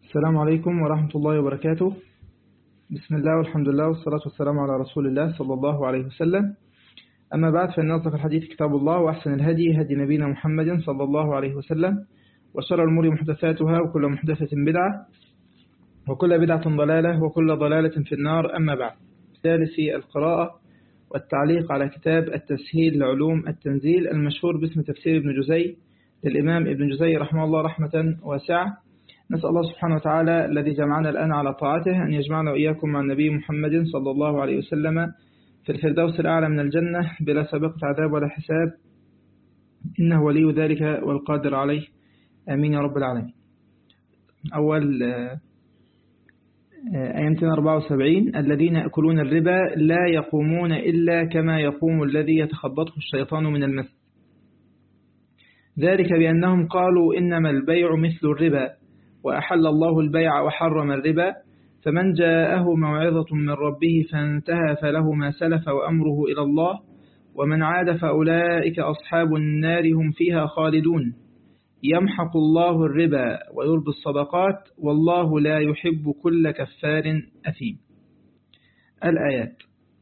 السلام عليكم ورحمة الله وبركاته بسم الله والحمد لله والصلاة والسلام على رسول الله صلى الله عليه وسلم أما بعد فإن أصدق الحديث كتاب الله وأحسن الهدي هدي نبينا محمد صلى الله عليه وسلم وشر الأمور محدثاتها وكل محدثة بدعة وكل بدعة ضلالة وكل ضلالة في النار أما بعد ثالث القراءة والتعليق على كتاب التسهيل لعلوم التنزيل المشهور باسم تفسير ابن جزي للإمام ابن جزي رحمه الله رحمة واسعة نسأل الله سبحانه وتعالى الذي جمعنا الآن على طاعته أن يجمعنا وإياكم مع النبي محمد صلى الله عليه وسلم في الفردوس الأعلى من الجنة بلا سابقة عذاب ولا حساب إنه ولي ذلك والقادر عليه آمين يا رب العالمين أول آية 274 الذين يأكلون الربا لا يقومون إلا كما يقوم الذي يتخبطه الشيطان من المس ذلك بأنهم قالوا إنما البيع مثل الربا وأحل الله البيع وحرم الربا فمن جاءه موعظة من ربه فانتهى فله ما سلف وأمره إلى الله ومن عاد فأولئك أصحاب النار هم فيها خالدون يمحق الله الربا ويربي الصدقات والله لا يحب كل كفار أثيم الآيات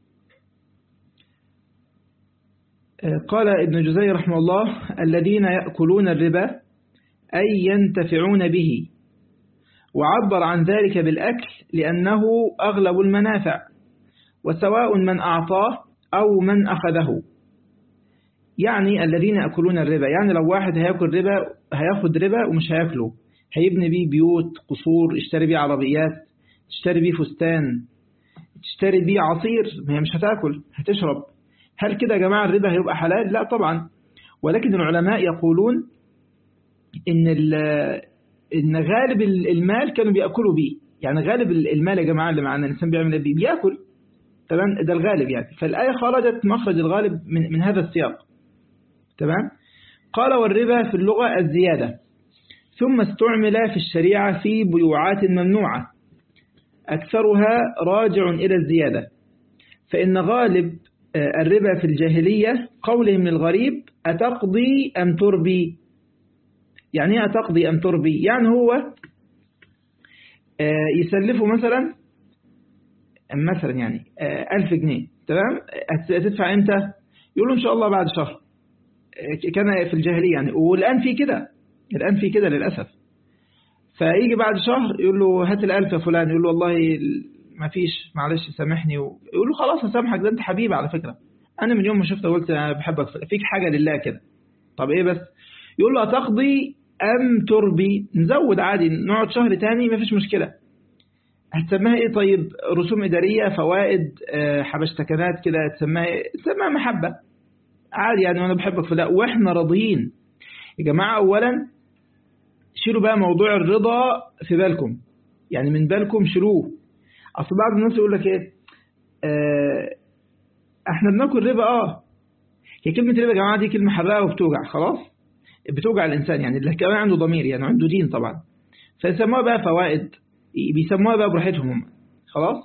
قال ابن جزي رحمه الله الذين يأكلون الربا أي ينتفعون به وعبر عن ذلك بالأكل لأنه أغلب المنافع وسواء من أعطاه أو من أخذه يعني الذين يأكلون الربا يعني لو واحد هياكل ربا هياخد ربا ومش هياكله هيبني بيه بيوت قصور يشتري بيه عربيات تشتري بيه فستان تشتري بيه عصير ما هي مش هتاكل هتشرب هل كده يا جماعة الربا هيبقى حلال لا طبعا ولكن العلماء يقولون إن إن غالب المال كانوا بيأكلوا بيه يعني غالب المال يا جماعة اللي معنا الإنسان بيعمل بيه بيأكل تمام ده الغالب يعني فالآية خرجت مخرج الغالب من, من هذا السياق تمام قال والربا في اللغة الزيادة ثم استعمل في الشريعة في بيوعات ممنوعة أكثرها راجع إلى الزيادة فإن غالب الربا في الجاهلية قولهم للغريب أتقضي أم تربي يعني ايه أتقضي أم تربي يعني هو يسلفه مثلا مثلا يعني ألف جنيه تمام هتدفع امتى يقول له إن شاء الله بعد شهر كان في الجاهلية يعني والآن في كده الآن في كده للأسف فيجي بعد شهر يقول له هات الألف يا فلان يقول له والله ما فيش معلش سامحني يقول له خلاص هسامحك ده انت حبيبي على فكرة أنا من يوم ما شفتك قلت أنا بحبك فيك حاجة لله كده طب إيه بس يقول له هتقضي أم تربي نزود عادي نقعد شهر تاني ما فيش مشكلة هتسميها ايه طيب رسوم إدارية فوائد حبشتكنات كده تسميها ايه تسميها محبة عادي يعني وانا بحبك في ده واحنا راضيين يا جماعة اولا شيلوا بقى موضوع الرضا في بالكم يعني من بالكم شيلوه اصل بعض الناس يقول لك ايه اه احنا بناكل ربا اه هي كلمة ربا يا جماعة دي كلمة حراقة وبتوجع خلاص بتوجع الإنسان يعني اللي كمان عنده ضمير يعني عنده دين طبعا فيسموها بقى فوائد بيسموها بقى براحتهم هم خلاص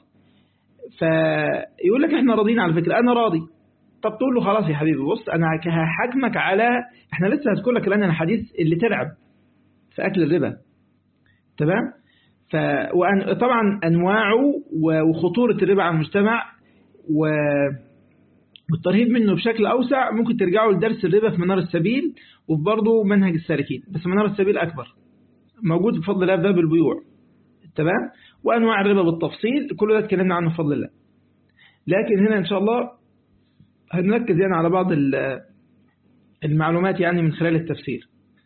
فيقول لك احنا راضيين على فكرة أنا راضي طب تقول له خلاص يا حبيبي بص أنا هحاكمك على احنا لسه هذكر لك الآن الحديث اللي ترعب في أكل الربا تمام ف وأن طبعا أنواعه وخطورة الربا على المجتمع و والترهيب منه بشكل أوسع ممكن ترجعوا لدرس الربا في منار السبيل وفي برضه منهج السالكين بس منار السبيل أكبر موجود بفضل الله في باب البيوع تمام وأنواع الربا بالتفصيل كل ده اتكلمنا عنه بفضل الله لكن هنا إن شاء الله هنركز يعني على بعض المعلومات يعني من خلال التفسير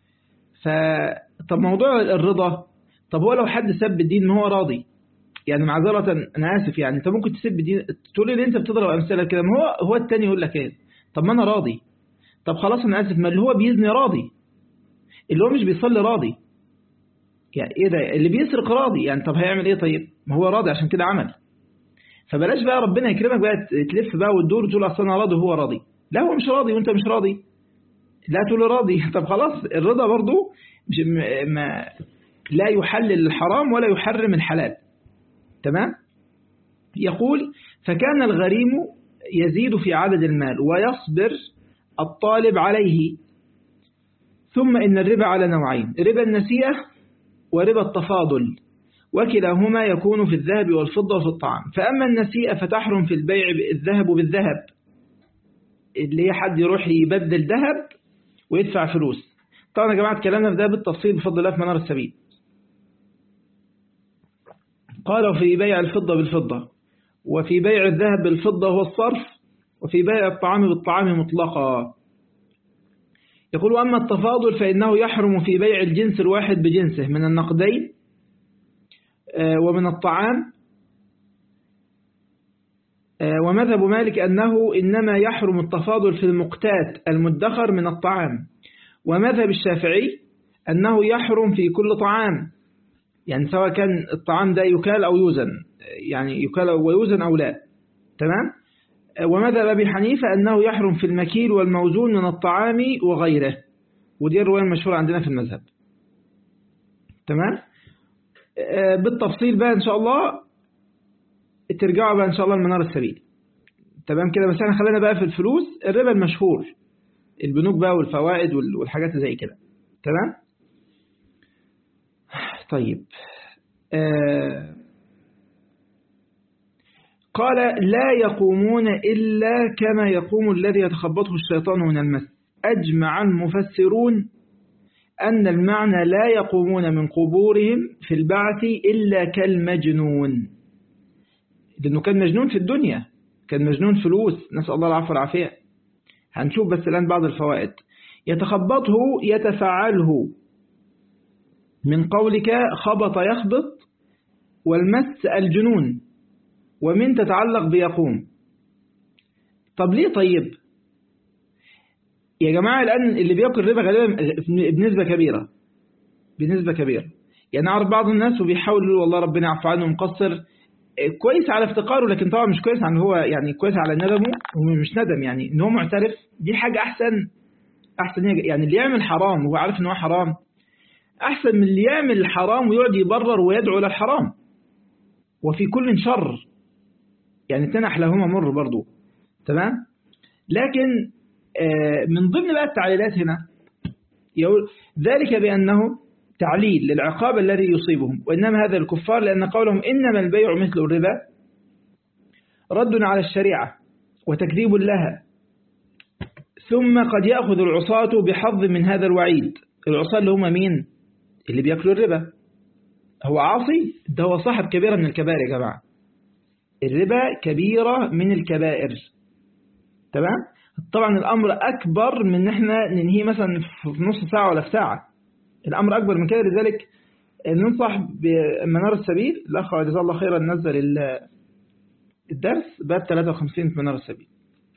فطب موضوع الرضا طب هو لو حد سب الدين ما هو راضي يعني معذرة أنا آسف يعني أنت ممكن تسب الدين تقول لي أنت بتضرب أمثلة كده ما هو هو التاني يقول لك إيه طب ما أنا راضي طب خلاص أنا آسف ما اللي هو بيزني راضي اللي هو مش بيصلي راضي يعني إيه ده اللي بيسرق راضي يعني طب هيعمل إيه طيب ما هو راضي عشان كده عمل فبلاش بقى ربنا يكرمك بقى تلف بقى وتدور وتقول أصل أنا راضي وهو راضي لا هو مش راضي وأنت مش راضي لا تقول راضي طب خلاص الرضا برضو مش ما لا يحلل الحرام ولا يحرم الحلال تمام يقول فكان الغريم يزيد في عدد المال ويصبر الطالب عليه ثم إن الربا على نوعين ربا النسيئة وربا التفاضل وكلاهما يكون في الذهب والفضة وفي الطعام فأما النسيئة فتحرم في البيع الذهب بالذهب اللي هي حد يروح يبدل ذهب ويدفع فلوس طبعا يا جماعة اتكلمنا في ده بالتفصيل بفضل الله في منار السبيل قالوا في بيع الفضة بالفضة وفي بيع الذهب بالفضة هو الصرف وفي بيع الطعام بالطعام مطلقا يقول أما التفاضل فإنه يحرم في بيع الجنس الواحد بجنسه من النقدين ومن الطعام ومذهب مالك أنه إنما يحرم التفاضل في المقتات المدخر من الطعام ومذهب الشافعي أنه يحرم في كل طعام يعني سواء كان الطعام ده يكال أو يوزن يعني يكال ويوزن أو لا تمام ومذهب أبي حنيفة أنه يحرم في المكيل والموزون من الطعام وغيره ودي الرواية المشهورة عندنا في المذهب تمام بالتفصيل بقى إن شاء الله ترجعوا بقى إن شاء الله المنار السبيل تمام كده بس احنا خلينا بقى في الفلوس الربا المشهور البنوك بقى والفوائد والحاجات زي كده تمام طيب آه قال لا يقومون إلا كما يقوم الذي يتخبطه الشيطان من المس أجمع المفسرون أن المعنى لا يقومون من قبورهم في البعث إلا كالمجنون لأنه كان مجنون في الدنيا كان مجنون فلوس نسأل الله العفو والعافية هنشوف بس الآن بعض الفوائد يتخبطه يتفعله من قولك خبط يخبط والمس الجنون ومن تتعلق بيقوم طب ليه طيب يا جماعة الآن اللي بيأكل ربا غالبا بنسبة كبيرة بنسبة كبيرة يعني أعرف بعض الناس وبيحاول يقول والله ربنا يعفو عنه مقصر كويس على افتقاره لكن طبعا مش كويس عن هو يعني كويس على ندمه ومش ندم يعني ان هو معترف دي حاجة أحسن أحسن يعني اللي يعمل حرام وهو عارف ان هو حرام أحسن من اللي يعمل الحرام ويقعد يبرر ويدعو للحرام وفي كل شر يعني الاثنين أحلاهما مر برضو تمام لكن من ضمن بقى التعليلات هنا يقول ذلك بأنه تعليل للعقاب الذي يصيبهم وإنما هذا الكفار لأن قولهم إنما البيع مثل الربا رد على الشريعة وتكذيب لها ثم قد يأخذ العصاة بحظ من هذا الوعيد العصاة اللي هم مين اللي بيأكلوا الربا هو عاصي ده هو صاحب كبيرة من الكبائر يا جماعة الربا كبيرة من الكبائر تمام طبعا الأمر أكبر من ان احنا ننهيه مثلا في نص ساعة ولا في ساعة الأمر أكبر من كده لذلك ننصح بمنار السبيل الأخ جزاه الله خيرا نزل الدرس باب 53 في منار السبيل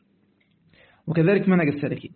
وكذلك منهج السالكين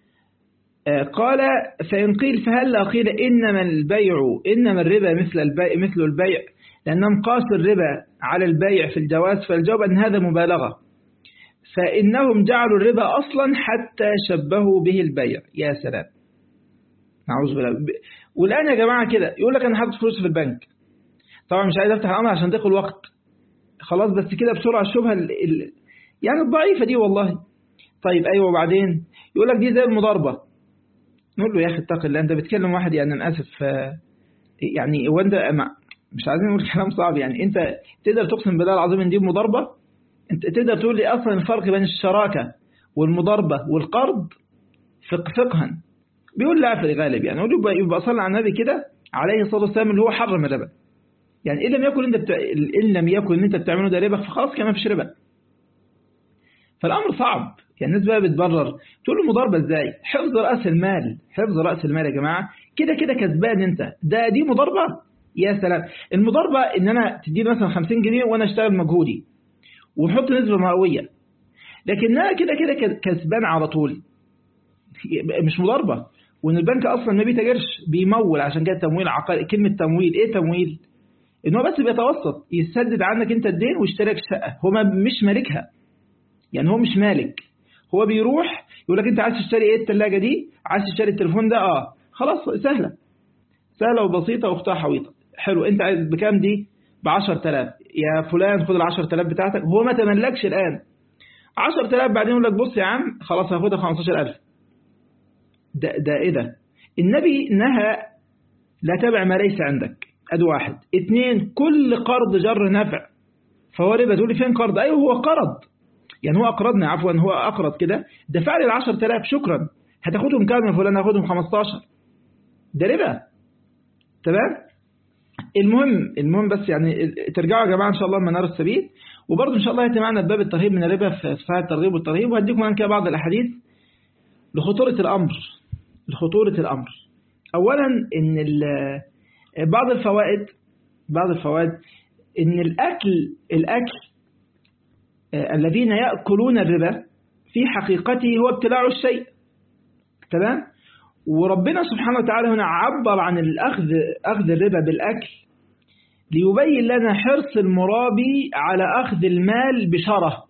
قال فإن قيل فهل قيل إنما البيع إنما الربا مثل البيع مثل البيع لأنهم قاسوا الربا على البيع في الجواز فالجواب أن هذا مبالغة فإنهم جعلوا الربا أصلا حتى شبهوا به البيع يا سلام نعوذ بالله والآن يا جماعة كده يقول لك أنا حاطط فلوس في البنك طبعا مش عايز أفتح الأمر عشان ضيق الوقت خلاص بس كده بسرعة الشبهة ال... ال... يعني الضعيفة دي والله طيب أيوة وبعدين يقول لك دي زي المضاربة نقول له يا أخي اتق الله أنت بتكلم واحد يعني أنا آسف يعني هو أنت مش عايزين نقول كلام صعب يعني أنت تقدر تقسم بالله العظيم إن دي مضاربة أنت تقدر تقول لي أصلا الفرق بين الشراكة والمضاربة والقرض فقها بيقول لا في الغالب يعني يقول يبقى صلى على النبي كده عليه الصلاة والسلام اللي هو حرم الربا يعني إن لم يكن انت بتاع... إن لم يكن انت بتعمله ده ربا فخلاص كمان فيش ربا فالأمر صعب يعني الناس بقى بتبرر تقول له مضاربة ازاي حفظ رأس المال حفظ رأس المال يا جماعة كده كده كسبان انت ده دي مضاربة يا سلام المضاربة ان انا تديني مثلا 50 جنيه وانا اشتغل مجهودي ونحط نسبة مئوية لكنها كده كده كسبان على طول مش مضاربة وان البنك اصلا ما بيتاجرش بيمول عشان كده تمويل عقاري كلمة تمويل ايه تمويل ان هو بس بيتوسط يسدد عنك انت الدين ويشترك شقة هو مش مالكها يعني هو مش مالك هو بيروح يقول لك انت عايز تشتري ايه الثلاجة دي عايز تشتري التليفون ده اه خلاص سهلة سهلة وبسيطة واختها حويطة حلو انت عايز بكام دي ب 10000 يا فلان خد ال 10000 بتاعتك هو ما تملكش الآن 10000 بعدين يقول لك بص يا عم خلاص هاخدها 15000 ده ده ايه ده النبي نهى لا تبع ما ليس عندك ادي واحد اتنين كل قرض جر نفع فهو ربا تقول لي فين قرض ايوه هو قرض يعني هو اقرضني عفوا هو اقرض كده دفع لي ال 10000 شكرا هتاخدهم كام يا فلان هاخدهم 15 ده ربا تمام المهم المهم بس يعني ترجعوا يا جماعه ان شاء الله منار السبيل وبرضه ان شاء الله ياتي معنا باب الترهيب من الربا في صحيح الترغيب والترهيب وهديكم انا كده بعض الاحاديث لخطوره الامر لخطوره الامر اولا ان بعض الفوائد بعض الفوائد ان الاكل الاكل الذين ياكلون الربا في حقيقته هو ابتلاع الشيء تمام وربنا سبحانه وتعالى هنا عبر عن الأخذ أخذ الربا بالأكل ليبين لنا حرص المرابي على أخذ المال بشره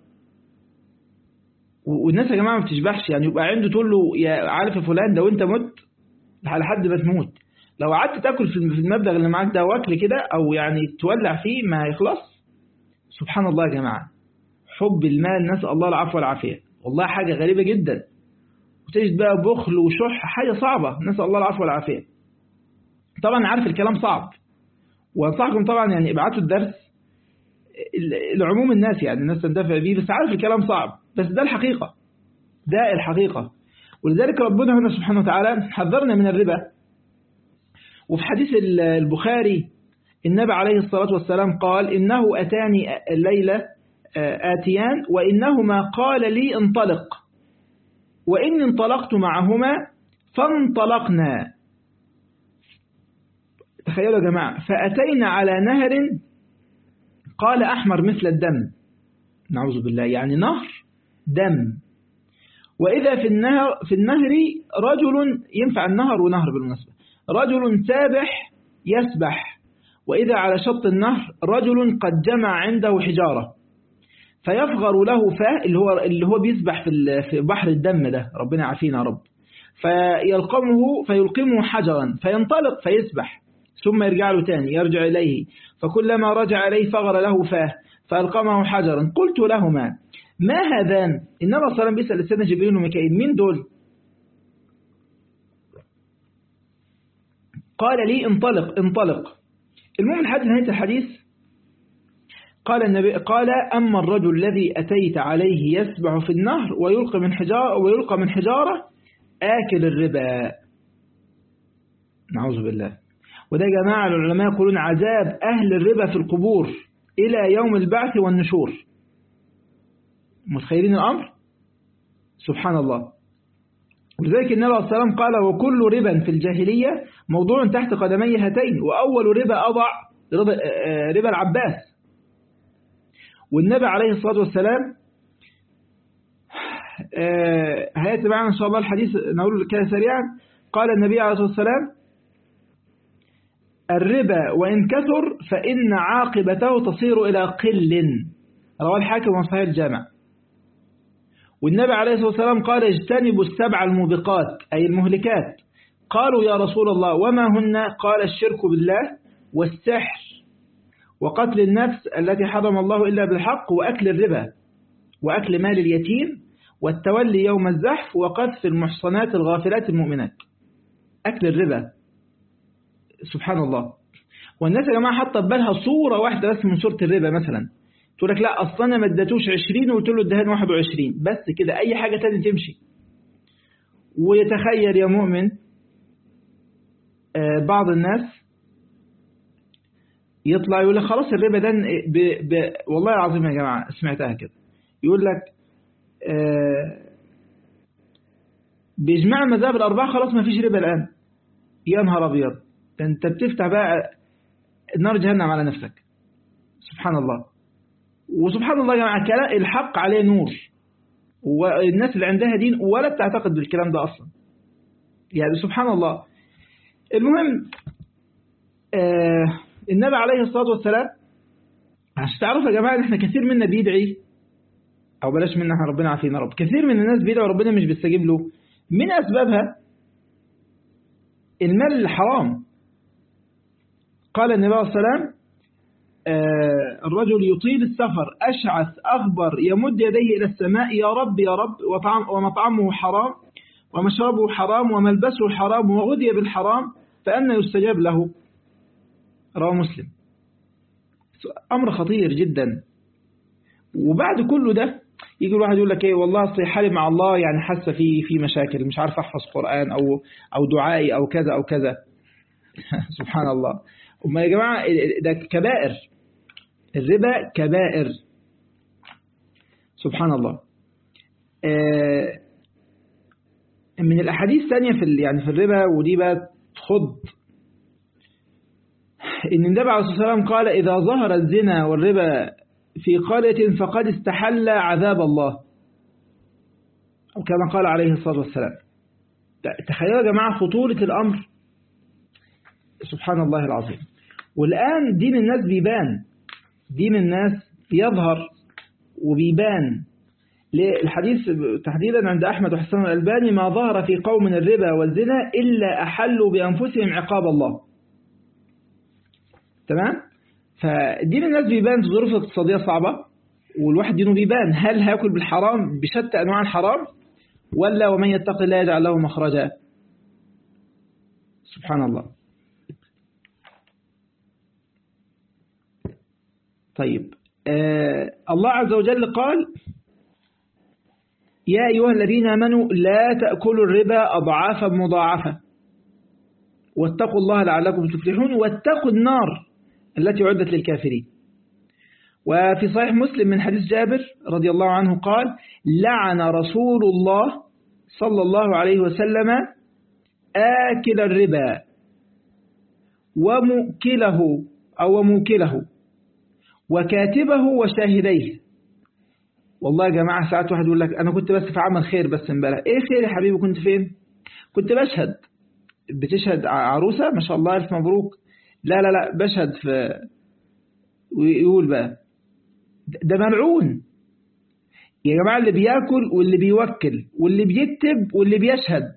والناس يا جماعة ما بتشبعش يعني يبقى عنده تقول له يا عارف يا فلان لو أنت مت لحد ما تموت لو قعدت تاكل في المبلغ اللي معاك ده واكل كده أو يعني تولع فيه ما هيخلص سبحان الله يا جماعة حب المال نسأل الله العفو والعافية والله حاجة غريبة جدا وتجد بقى بخل وشح حاجة صعبة نسأل الله العفو والعافية طبعا عارف الكلام صعب وانصحكم طبعا يعني ابعتوا الدرس لعموم الناس يعني الناس تندفع بيه بس عارف الكلام صعب بس ده الحقيقة ده الحقيقة ولذلك ربنا هنا سبحانه وتعالى حذرنا من الربا وفي حديث البخاري النبي عليه الصلاة والسلام قال إنه أتاني الليلة آتيان وإنهما قال لي انطلق وإن انطلقت معهما فانطلقنا تخيلوا يا جماعة فأتينا على نهر قال أحمر مثل الدم نعوذ بالله يعني نهر دم وإذا في النهر في النهر رجل ينفع النهر ونهر بالمناسبة رجل سابح يسبح وإذا على شط النهر رجل قد جمع عنده حجارة فيفغر له فاه اللي هو اللي هو بيسبح في في بحر الدم ده ربنا يعافينا يا رب فيلقمه فيلقمه حجرا فينطلق فيسبح ثم يرجع له تاني يرجع إليه فكلما رجع إليه فغر له فاه فألقمه حجرا قلت لهما ما هذان النبي صلى الله عليه وسلم بيسأل سيدنا جبريل وميكائيل مين دول قال لي انطلق انطلق المهم لحد نهاية الحديث قال النبي قال أما الرجل الذي أتيت عليه يسبح في النهر ويلقى من حجارة ويلقى من حجارة آكل الربا نعوذ بالله وده جماعة العلماء يقولون عذاب أهل الربا في القبور إلى يوم البعث والنشور متخيلين الأمر سبحان الله ولذلك النبي عليه الصلاة والسلام قال وكل ربا في الجاهلية موضوع تحت قدمي هاتين وأول ربا أضع ربا, ربا العباس والنبي عليه الصلاة والسلام هياتي معنا إن شاء الله الحديث نقول كده سريعا قال النبي عليه الصلاة والسلام الربا وإن كثر فإن عاقبته تصير إلى قل رواه الحاكم وصحيح الجامع والنبي عليه الصلاة والسلام قال اجتنبوا السبع الموبقات أي المهلكات قالوا يا رسول الله وما هن قال الشرك بالله والسحر وقتل النفس التي حرم الله إلا بالحق وأكل الربا وأكل مال اليتيم والتولي يوم الزحف وقذف المحصنات الغافلات المؤمنات أكل الربا سبحان الله والناس يا جماعة حاطة بالها صورة واحدة بس من صورة الربا مثلا تقول لك لا أصلا أنا ما اديتوش 20 وقلت له ادهان 21 بس كده أي حاجة تانية تمشي ويتخيل يا مؤمن بعض الناس يطلع يقول لك خلاص الربا ده ب... ب... والله العظيم يا جماعة سمعتها كده يقول لك بإجماع المذاهب الأربعة خلاص ما فيش ربا الآن يا نهار أبيض أنت بتفتح بقى نار جهنم على نفسك سبحان الله وسبحان الله يا جماعة كلام الحق عليه نور والناس اللي عندها دين ولا بتعتقد بالكلام ده أصلا يعني سبحان الله المهم آه النبي عليه الصلاة والسلام عشان تعرفوا يا جماعة احنا كثير منا بيدعي أو بلاش منا احنا ربنا عافينا رب كثير من الناس بيدعوا ربنا مش بيستجيب له من أسبابها المال الحرام قال النبي عليه الصلاة والسلام آه الرجل يطيل السفر أشعث أغبر يمد يديه إلى السماء يا رب يا رب وطعم ومطعمه حرام ومشربه حرام وملبسه حرام وغذي بالحرام فأنا يستجاب له رواه مسلم أمر خطير جدا وبعد كله ده يجي الواحد يقول لك ايه والله اصل حالي مع الله يعني حاسه في في مشاكل مش عارف احفظ قرآن او او دعائي او كذا او كذا سبحان الله وما يا جماعه ده كبائر الربا كبائر سبحان الله من الأحاديث الثانية في يعني في الربا ودي بقى تخض إن النبي عليه الصلاة والسلام قال إذا ظهر الزنا والربا في قرية فقد استحل عذاب الله أو كما قال عليه الصلاة والسلام تخيلوا يا جماعة خطورة الأمر سبحان الله العظيم والآن دين الناس بيبان دين الناس بيظهر وبيبان الحديث تحديدا عند أحمد وحسن الألباني ما ظهر في قوم الربا والزنا إلا أحلوا بأنفسهم عقاب الله تمام فدين الناس بيبان في ظروف اقتصادية صعبة والواحد دينه بيبان هل هياكل بالحرام بشتى أنواع الحرام ولا ومن يتق الله يجعل له مخرجا سبحان الله طيب آه الله عز وجل قال يا أيها الذين آمنوا لا تأكلوا الربا أضعافا مضاعفة واتقوا الله لعلكم تفلحون واتقوا النار التي عدت للكافرين وفي صحيح مسلم من حديث جابر رضي الله عنه قال لعن رسول الله صلى الله عليه وسلم آكل الربا ومؤكله أو موكله وكاتبه وشاهديه والله يا جماعة ساعات واحد يقول لك أنا كنت بس في عمل خير بس امبارح إيه خير يا حبيبي كنت فين كنت بشهد بتشهد عروسة ما شاء الله ألف مبروك لا لا لا بشهد في ويقول بقى ده ملعون يا جماعة اللي بياكل واللي بيوكل واللي بيكتب واللي بيشهد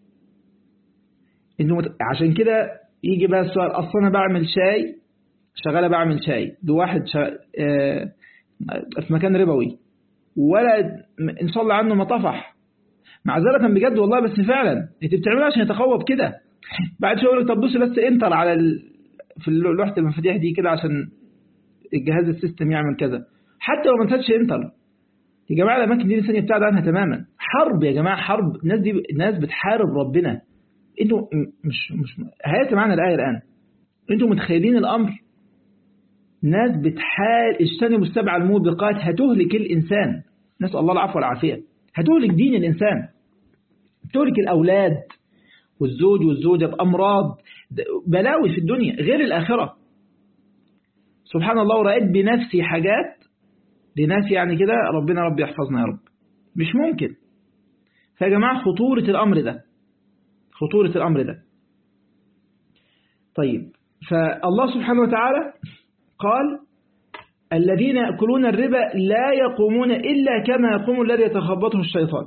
إنه مت... عشان كده يجي بقى السؤال أصلا أنا بعمل شاي شغالة بعمل شاي لواحد شا... آه... في مكان ربوي ولا إن شاء الله عنه ما طفح معذرة بجد والله بس فعلا انت بتعملها عشان يتقوى كده بعد شوية يقول لك طب بص بس انتر على ال... في لوحة المفاتيح دي كده عشان الجهاز السيستم يعمل كذا حتى لو ما نسيتش انتر يا جماعة الأماكن دي الإنسان يبتعد عنها تماما حرب يا جماعة حرب الناس دي الناس بتحارب ربنا انتوا مش مش هات معانا الآية الآن انتوا متخيلين الأمر ناس بتحال اجتنبوا السبع الموبقات هتهلك الإنسان نسأل الله العفو والعافية هتهلك دين الإنسان تهلك الأولاد والزوج والزوجة بأمراض بلاوي في الدنيا غير الآخرة سبحان الله ورأيت بنفسي حاجات لناس يعني كده ربنا رب يحفظنا يا رب مش ممكن فيا جماعة خطورة الأمر ده خطورة الأمر ده طيب فالله سبحانه وتعالى قال الذين يأكلون الربا لا يقومون إلا كما يقوم الذي يتخبطه الشيطان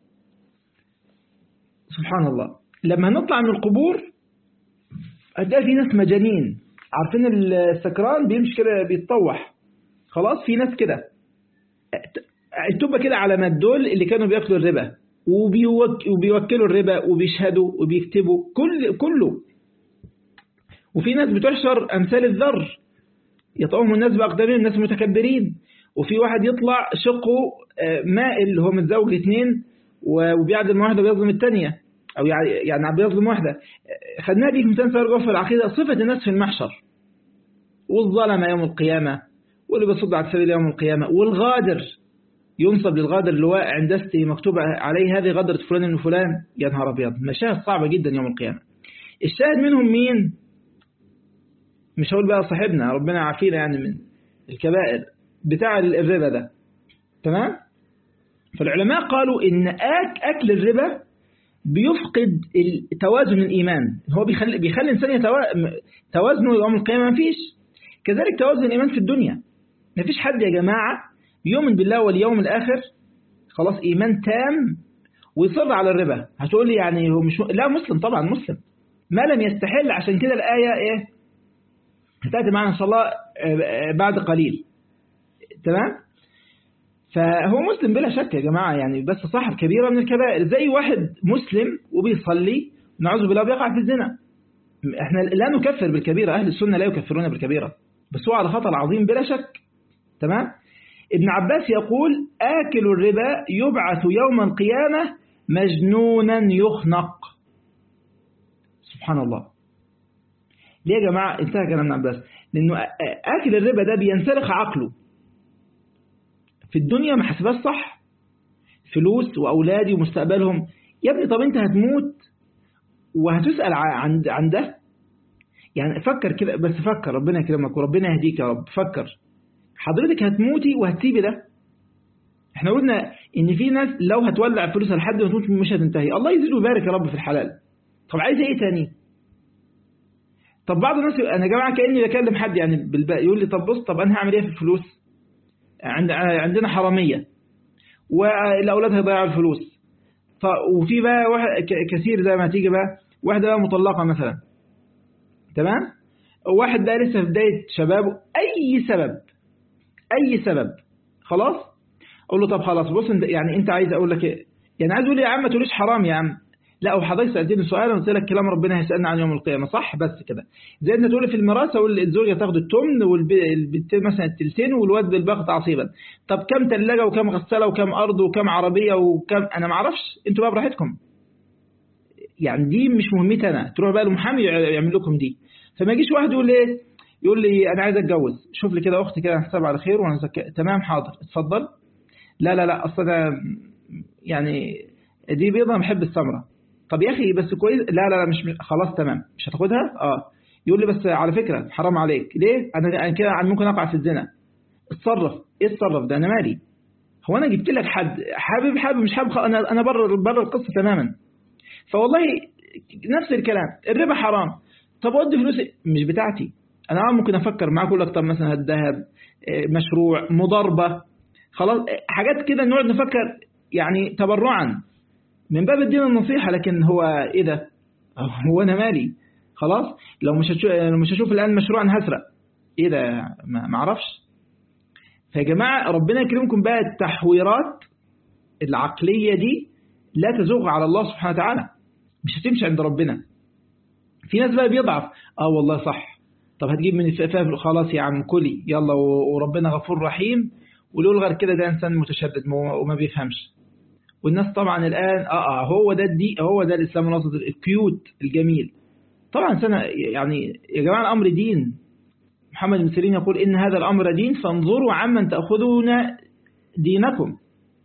سبحان الله لما نطلع من القبور هتلاقي في ناس مجانين عارفين السكران بيمشي كده بيتطوح خلاص في ناس كده التوبة كده علامات دول اللي كانوا بياكلوا الربا وبيوك وبيوكلوا الربا وبيشهدوا وبيكتبوا كل كله وفي ناس بتحشر أمثال الذر يطعهم الناس بأقدامهم ناس متكبرين وفي واحد يطلع شقه مائل هو متزوج اثنين وبيعدل واحدة وبيظلم الثانية أو يعني بيظلم واحدة خدناها دي في مثال سؤال في العقيدة صفة الناس في المحشر والظلمة يوم القيامة واللي بيصد على السبيل يوم القيامة والغادر ينصب للغادر اللواء عند دسته مكتوب عليه هذه غدرة فلان من فلان يا نهار أبيض مشاهد صعبة جدا يوم القيامة الشاهد منهم مين مش هقول بقى صاحبنا ربنا يعافينا يعني من الكبائر بتاع الربا ده تمام فالعلماء قالوا ان اكل الربا بيفقد توازن الايمان هو بيخلي بيخلي الانسان يتوا... توازنه يوم القيامه مفيش كذلك توازن الايمان في الدنيا مفيش حد يا جماعه يؤمن بالله واليوم الاخر خلاص ايمان تام ويصر على الربا هتقول لي يعني هو مش لا مسلم طبعا مسلم ما لم يستحل عشان كده الايه ايه هتأتي معنا إن شاء الله بعد قليل تمام فهو مسلم بلا شك يا جماعة يعني بس صاحب كبيرة من الكبائر زي واحد مسلم وبيصلي نعوذ بالله بيقع في الزنا احنا لا نكفر بالكبيرة أهل السنة لا يكفرون بالكبيرة بس هو على خطر عظيم بلا شك تمام ابن عباس يقول آكل الربا يبعث يوم القيامة مجنونا يخنق سبحان الله ليه يا جماعة انتهى كلام ابن عباس لأنه آكل الربا ده بينسلخ عقله في الدنيا ما حسبهاش صح فلوس وأولادي ومستقبلهم يا ابني طب انت هتموت وهتسأل عن عن ده يعني فكر كده بس فكر ربنا يكرمك وربنا يهديك يا رب فكر حضرتك هتموتي وهتسيبي ده احنا قلنا ان في ناس لو هتولع فلوسها لحد ما تموت مش هتنتهي الله يزيد ويبارك يا رب في الحلال طب عايز ايه تاني طب بعض الناس انا يا جماعه كاني بكلم حد يعني بالباقي يقول لي طب بص طب انا هعمل ايه في الفلوس عند عندنا حراميه والاولاد هيضيعوا الفلوس وفي بقى واحد كثير زي ما تيجي بقى واحده بقى مطلقه مثلا تمام واحد بقى لسه في بدايه شبابه اي سبب اي سبب خلاص اقول له طب خلاص بص انت يعني انت عايز اقول لك ايه يعني عايز اقول لي يا عم ما تقوليش حرام يا عم لا وحضرتك سالتني سؤال قلت لك كلام ربنا هيسالنا عن يوم القيامه صح بس كده زي انت تقول في الميراث اقول الزوجه تاخد التمن والبنت مثلا التلتين والواد بالباقي تعصيبا طب كم ثلاجه وكم غساله وكم ارض وكم عربيه وكم انا ما اعرفش انتوا بقى براحتكم يعني دي مش مهمتي انا تروح بقى لمحامي يعمل لكم دي فما يجيش واحد يقول لي يقول لي انا عايز اتجوز شوف لي كده اختي كده حساب على خير وانا زك... تمام حاضر اتفضل لا لا لا اصل انا يعني دي بيضه بحب السمره طب يا اخي بس كويس لا لا لا مش خلاص تمام مش هتاخدها اه يقول لي بس على فكره حرام عليك ليه انا كده ممكن اقع في الزنا اتصرف ايه اتصرف ده انا مالي هو انا جبت لك حد حابب حابب مش حابب انا انا بره بره القصه تماما فوالله نفس الكلام الربا حرام طب ودي فلوسي مش بتاعتي انا ممكن افكر معاك اقول لك طب مثلا الذهب مشروع مضاربه خلاص حاجات كده نقعد نفكر يعني تبرعا من باب الدين النصيحة لكن هو ايه ده هو انا مالي خلاص لو مش هشوف لو مش هشوف الان مشروع انا هسرق ايه ده ما اعرفش فيا جماعة ربنا يكرمكم بقى التحويرات العقلية دي لا تزوغ على الله سبحانه وتعالى مش هتمشي عند ربنا في ناس بقى بيضعف اه والله صح طب هتجيب من الفاف خلاص يا عم كلي يلا وربنا غفور رحيم ولو غير كده ده انسان متشدد وما بيفهمش والناس طبعا الآن آه, آه هو ده الدي هو ده الإسلام الوسط الكيوت الجميل طبعا سنة يعني يا جماعة الأمر دين محمد بن سيرين يقول إن هذا الأمر دين فانظروا عمن تأخذون دينكم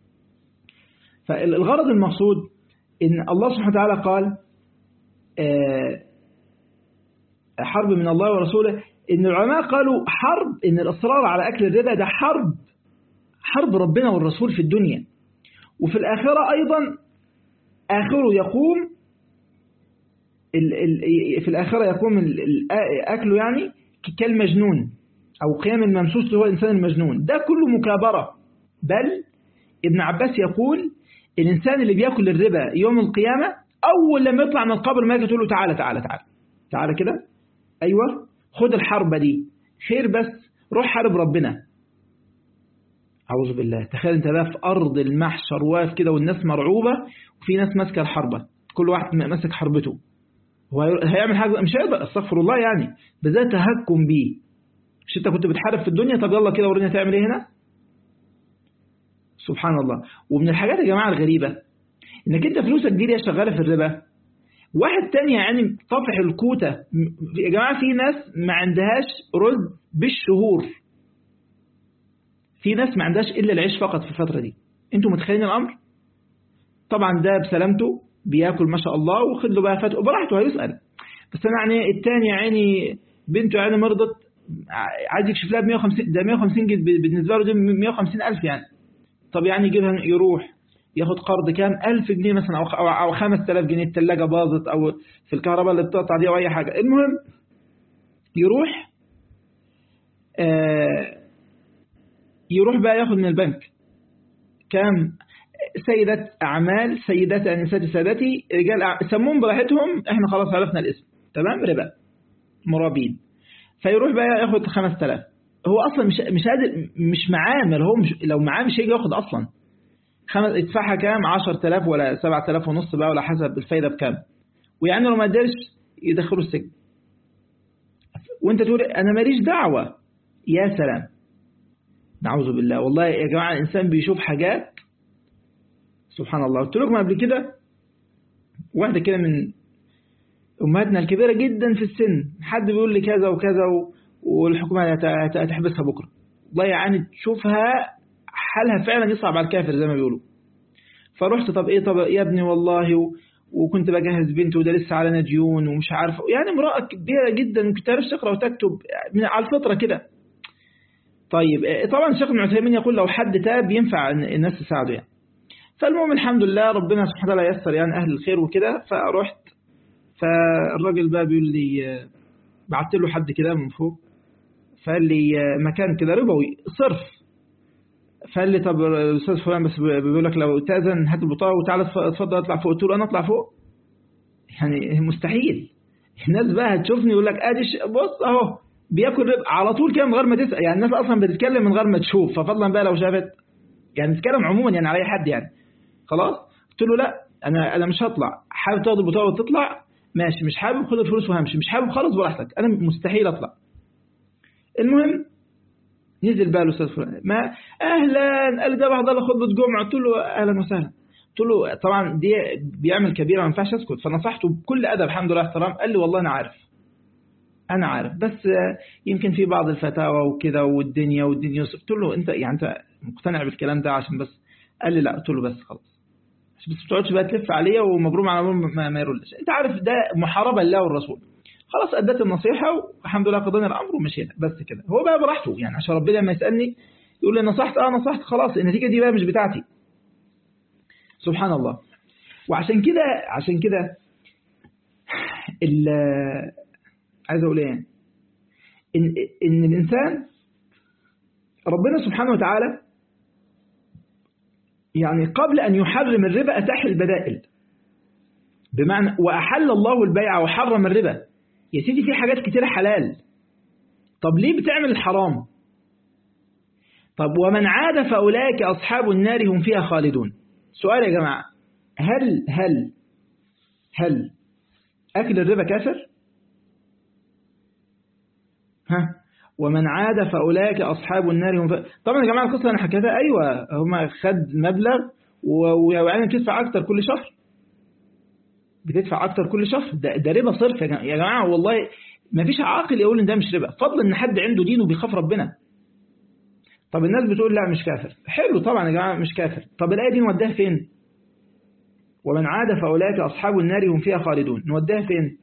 فالغرض المقصود إن الله سبحانه وتعالى قال آه حرب من الله ورسوله إن العلماء قالوا حرب إن الإصرار على أكل الربا ده حرب حرب ربنا والرسول في الدنيا وفي الآخرة أيضا آخره يقوم ال ال في الآخرة يقوم أكله يعني كالمجنون أو قيام الممسوس اللي هو الإنسان المجنون ده كله مكابرة بل ابن عباس يقول الإنسان اللي بيأكل الربا يوم القيامة أول لما يطلع من القبر ما تقول له تعالى تعالى تعالى تعالى كده أيوة خد الحربة دي خير بس روح حارب ربنا أعوذ بالله تخيل أنت بقى في أرض المحشر واقف كده والناس مرعوبة وفي ناس ماسكة الحربة كل واحد ماسك حربته هو هيعمل حاجة مش هيقدر استغفر الله يعني بذات تهكم بيه مش أنت كنت بتحارب في الدنيا طب يلا كده ورينا تعمل إيه هنا سبحان الله ومن الحاجات يا جماعة الغريبة إنك أنت فلوسك دي شغالة في الربا واحد تاني يعني طفح الكوتة يا جماعة في ناس ما عندهاش رز بالشهور في ناس ما عندهاش إلا العيش فقط في الفترة دي انتوا متخيلين الأمر طبعا ده بسلامته بياكل ما شاء الله وخد له بقى فتق براحته هيسأل بس أنا يعني التاني يعني بنته يعني مرضت عايز يكشف لها ب 150 ده 150 جنيه بالنسبة له دي 150 ألف يعني طب يعني يجيبها يروح ياخد قرض كام 1000 جنيه مثلا أو أو, أو 5000 جنيه الثلاجة باظت أو في الكهرباء اللي بتقطع دي أو أي حاجة المهم يروح آه يروح بقى ياخد من البنك كام سيدات أعمال سيدات أنساتي سادتي رجال سموهم براحتهم احنا خلاص عرفنا الاسم تمام ربا مرابين فيروح بقى ياخد 5000 هو اصلا مش مش قادر مش معاه ما هو مش لو معاه مش هيجي ياخد اصلا خمس ادفعها كام 10000 ولا 7000 ونص بقى ولا حسب الفايده بكام ويعني لو ما قدرش يدخله السجن وانت تقول انا ماليش دعوة يا سلام نعوذ بالله والله يا جماعة الإنسان بيشوف حاجات سبحان الله قلت لكم قبل كده واحدة كده من أمهاتنا الكبيرة جدا في السن حد بيقول لي كذا وكذا والحكومة هتحبسها بكرة والله يعني تشوفها حالها فعلا يصعب على الكافر زي ما بيقولوا فرحت طب ايه طب يا ابني والله و... وكنت بجهز بنتي وده لسه علينا ديون ومش عارف يعني امرأة كبيرة جدا ما تعرفش تقرا وتكتب من على الفطرة كده طيب طبعا الشيخ ابن عثيمين يقول لو حد تاب ينفع الناس تساعده يعني فالمهم الحمد لله ربنا سبحانه وتعالى يسر يعني أهل الخير وكده فرحت فالراجل بقى بيقول لي بعت له حد كده من فوق فقال لي مكان كده ربوي صرف فقال لي طب الاستاذ فلان بس بيقول لك لو تاذن هات البطاقه وتعالى اتفضل اطلع فوق قلت له انا اطلع فوق يعني مستحيل الناس بقى هتشوفني يقول لك ادي بص اهو بياكل ربا على طول كده من غير ما تسال يعني الناس اصلا بتتكلم من غير ما تشوف ففضلا بقى لو شافت يعني تتكلم عموما يعني على اي حد يعني خلاص قلت له لا انا انا مش هطلع حابب تاخد البطاقه وتطلع ماشي مش حابب خد الفلوس وهمشي مش حابب خلاص براحتك انا مستحيل اطلع المهم نزل بقى الاستاذ فلان ما اهلا قال ده واحد الله خطبه جمعه قلت له اهلا وسهلا قلت له طبعا دي بيعمل كبيره ما ينفعش اسكت فنصحته بكل ادب الحمد لله احترام قال لي والله انا عارف انا عارف بس يمكن في بعض الفتاوى وكده والدنيا والدنيا قلت له انت يعني انت مقتنع بالكلام ده عشان بس قال لي لا قلت له بس خلاص بس ما تقعدش بقى تلف عليا ومبروم على ما, ما يردش انت عارف ده محاربه لله والرسول خلاص اديت النصيحه والحمد لله قضينا الامر ومشينا بس كده هو بقى براحته يعني عشان ربنا لما يسالني يقول لي نصحت اه نصحت خلاص النتيجه دي بقى مش بتاعتي سبحان الله وعشان كده عشان كده عايز اقول ايه ان ان الانسان ربنا سبحانه وتعالى يعني قبل ان يحرم الربا اتاح البدائل بمعنى واحل الله البيع وحرم الربا يا سيدي في حاجات كتير حلال طب ليه بتعمل الحرام طب ومن عاد فاولئك اصحاب النار هم فيها خالدون سؤال يا جماعه هل هل هل اكل الربا كافر ها ومن عاد فأولئك أصحاب النار هم ف... طبعا يا جماعة القصة أنا حكيتها أيوة هم خد مبلغ ويعني بتدفع أكتر كل شهر بتدفع أكتر كل شهر ده, ده ربا صرف يا جماعة والله ما فيش عاقل يقول إن ده مش ربا فضلا إن حد عنده دين وبيخاف ربنا طب الناس بتقول لا مش كافر حلو طبعا يا جماعة مش كافر طب الآية دي نوديها فين ومن عاد فأولئك أصحاب النار هم فيها خالدون نوديها فين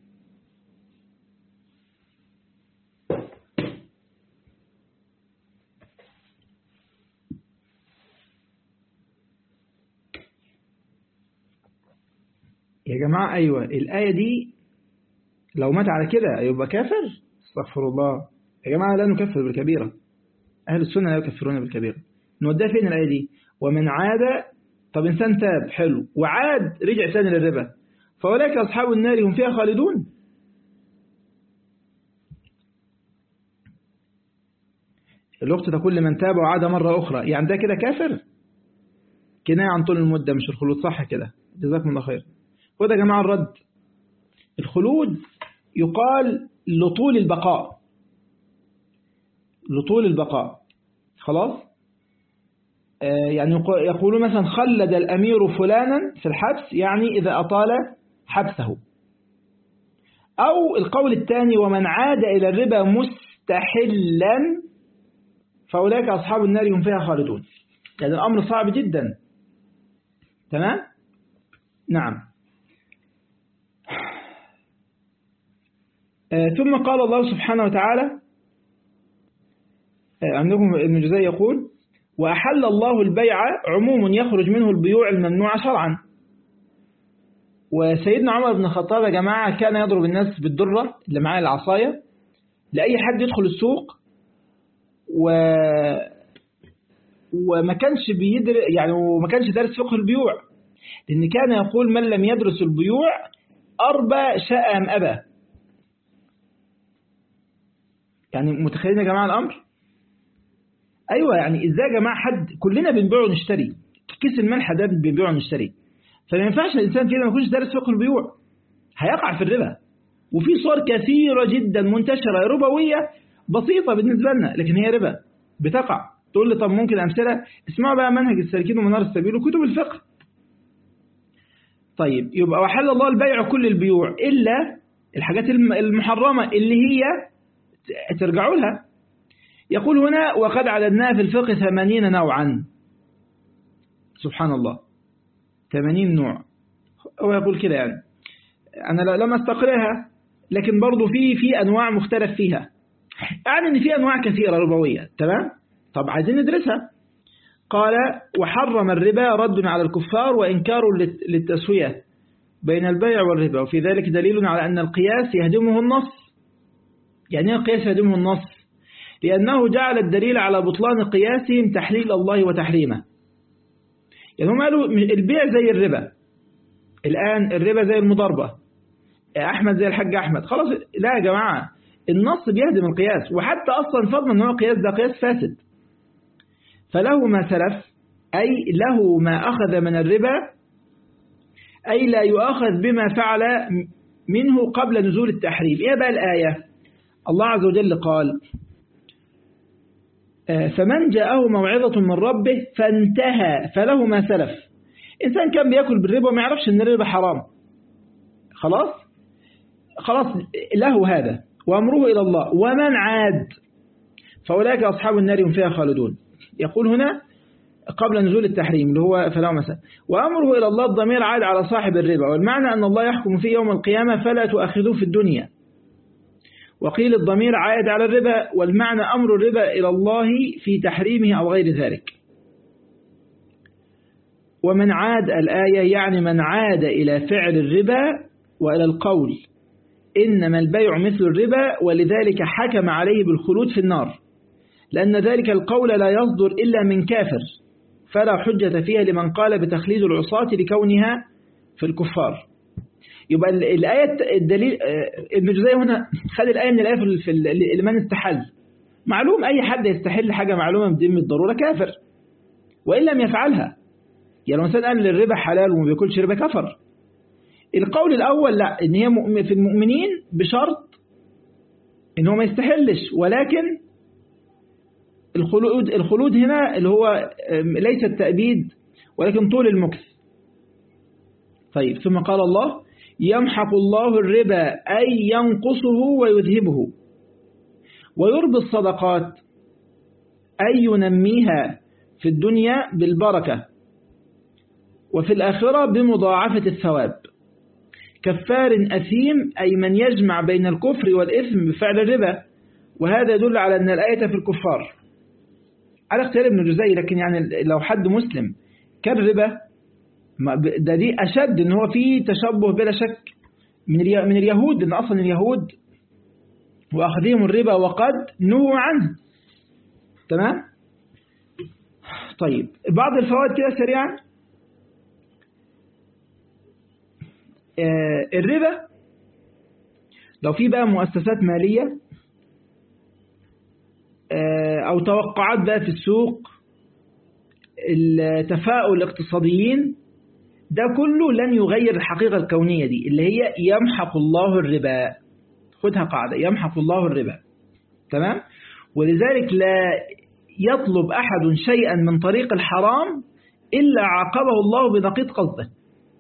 يا جماعة أيوة الآية دي لو مات على كده يبقى كافر استغفر الله يا جماعة لا نكفر بالكبيرة أهل السنة لا يكفرون بالكبيرة نوديها فين الآية دي ومن عاد طب إنسان تاب حلو وعاد رجع ثاني للربا فأولئك أصحاب النار هم فيها خالدون الوقت تقول لمن تاب وعاد مرة أخرى يعني ده كده كافر كناية عن طول المدة مش الخلود صح كده جزاكم الله خير وده يا جماعة الرد الخلود يقال لطول البقاء لطول البقاء خلاص آه يعني يقولون مثلا خلد الأمير فلانا في الحبس يعني إذا أطال حبسه أو القول الثاني ومن عاد إلى الربا مستحلا فأولئك أصحاب النار هم فيها خالدون يعني الأمر صعب جدا تمام نعم ثم قال الله سبحانه وتعالى عندكم ابن جزي يقول وأحل الله البيع عموم يخرج منه البيوع الممنوعة شرعا وسيدنا عمر بن الخطاب يا جماعة كان يضرب الناس بالدرة اللي معاه العصاية لأي حد يدخل السوق و وما كانش بيدر يعني وما كانش دارس فقه البيوع لأن كان يقول من لم يدرس البيوع أربى شاء أم أبى يعني متخيلين يا جماعة الأمر أيوة يعني إزاي يا جماعة حد كلنا بنبيع ونشتري كيس الملح ده بنبيع ونشتري فما ينفعش الإنسان كده ما يكونش دارس فقه البيوع هيقع في الربا وفي صور كثيرة جدا منتشرة ربوية بسيطة بالنسبة لنا لكن هي ربا بتقع تقول لي طب ممكن أمثلة اسمعوا بقى منهج السالكين ومنار السبيل وكتب الفقه طيب يبقى وحل الله البيع كل البيوع إلا الحاجات المحرمة اللي هي ترجعوا لها يقول هنا وقد عددناها في الفقه ثمانين نوعا سبحان الله ثمانين نوع هو يقول كده يعني أنا لم أستقرها لكن برضو في في أنواع مختلف فيها يعني أن في أنواع كثيرة ربوية تمام طب عايزين ندرسها قال وحرم الربا رد على الكفار وإنكار للتسوية بين البيع والربا وفي ذلك دليل على أن القياس يهدمه النص يعني القياس يهدمه النص لأنه جعل الدليل على بطلان قياسهم تحليل الله وتحريمه يعني هم قالوا البيع زي الربا الآن الربا زي المضاربة أحمد زي الحاج أحمد خلاص لا يا جماعة النص بيهدم القياس وحتى أصلا فضلا أنه قياس ده قياس فاسد فله ما سلف أي له ما أخذ من الربا أي لا يؤخذ بما فعل منه قبل نزول التحريم إيه بقى الآية الله عز وجل قال فمن جاءه موعظة من ربه فانتهى فله ما سلف إنسان كان بيأكل بالربا وما يعرفش أن الربا حرام خلاص خلاص له هذا وأمره إلى الله ومن عاد فأولئك أصحاب النار هم فيها خالدون يقول هنا قبل نزول التحريم اللي هو فلا مساء وأمره إلى الله الضمير عاد على صاحب الربا والمعنى أن الله يحكم فيه يوم القيامة فلا تؤخذوه في الدنيا وقيل الضمير عائد على الربا والمعنى أمر الربا إلى الله في تحريمه أو غير ذلك ومن عاد الآية يعني من عاد إلى فعل الربا وإلى القول إنما البيع مثل الربا ولذلك حكم عليه بالخلود في النار لأن ذلك القول لا يصدر إلا من كافر فلا حجة فيها لمن قال بتخليد العصاة لكونها في الكفار يبقى الآية الدليل ابن جزي هنا خد الآية من الآية في لمن استحل معلوم أي حد يستحل حاجة معلومة بدين الضرورة كافر وإن لم يفعلها يعني مثلا قال الربا حلال وما بياكلش ربا كفر القول الأول لا إن هي في المؤمنين بشرط إن هو ما يستحلش ولكن الخلود الخلود هنا اللي هو ليس التأبيد ولكن طول المكث طيب ثم قال الله يمحق الله الربا أي ينقصه ويذهبه ويربي الصدقات أي ينميها في الدنيا بالبركة وفي الآخرة بمضاعفة الثواب كفار أثيم أي من يجمع بين الكفر والإثم بفعل الربا وهذا يدل على أن الآية في الكفار على اختيار ابن جزي لكن يعني لو حد مسلم كان ربا ده دي أشد ان هو في تشبه بلا شك من من اليهود لأن أصلا اليهود وأخذهم الربا وقد نهوا عنه تمام طيب بعض الفوائد كده سريعا آه الربا لو في بقى مؤسسات مالية آه أو توقعات بقى في السوق التفاؤل الاقتصاديين ده كله لن يغير الحقيقة الكونية دي اللي هي يمحق الله الربا خدها قاعدة يمحق الله الربا تمام ولذلك لا يطلب أحد شيئا من طريق الحرام إلا عاقبه الله بنقيض قصده